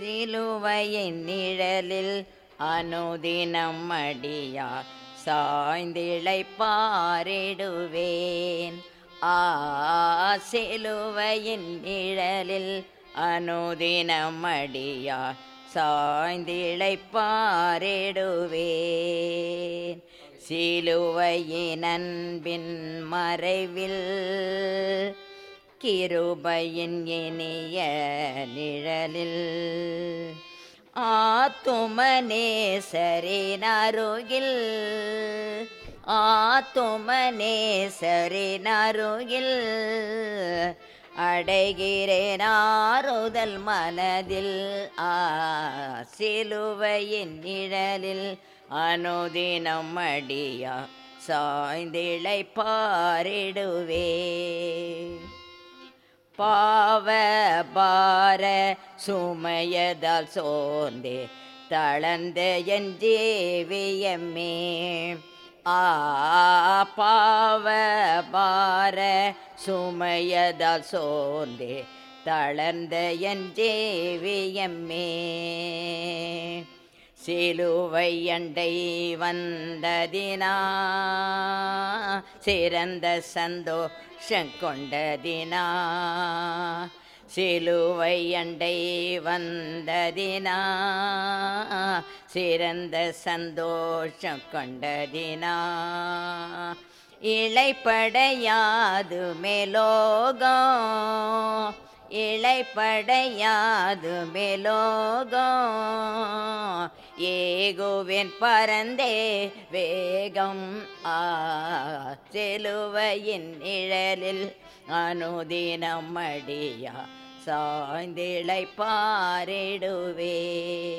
சிலுவையின் நிழலில் அனுதினம் அடியா சாய்ந்திழை பாரிடுவேன் ஆ சிலுவையின் நிழலில் அனுதினம் அடியா சாய்ந்திழை பாரிடுவேன் சிலுவையின் அன்பின் மறைவில் கிருபையின் இனிய நிழலில் ஆத்துமனேசரின் அருகில் ஆத்துமனேசரின் அருகில் அடைகிறேன் ஆறுதல் மனதில் ஆ சிலுவையின் நிழலில் அனுதினம் அடியா சாய்ந்திழை பாரிடுவே பாவ பார சுமையதால் சோர்ந்தே தளர்ந்த என் ஜேவியம்மே ஆ பாவ பார சுமையதால் சோர்ந்தே தளர்ந்த என் ஜேவியம்மே சிலுவை அண்டை வந்ததினா சிறந்த சந்தோஷம் கொண்டதினா சிலுவை அண்டை வந்ததினா சிறந்த சந்தோஷம் கொண்டதினா இளைப்படையாது மேலோகம் இளைப்படையாது மேலோகம் ஏகுவின் பரந்தே வேகம் ஆ செலுவையின் நிழலில் அனுதினம் அடியா சாய்ந்திழை பாரிடுவே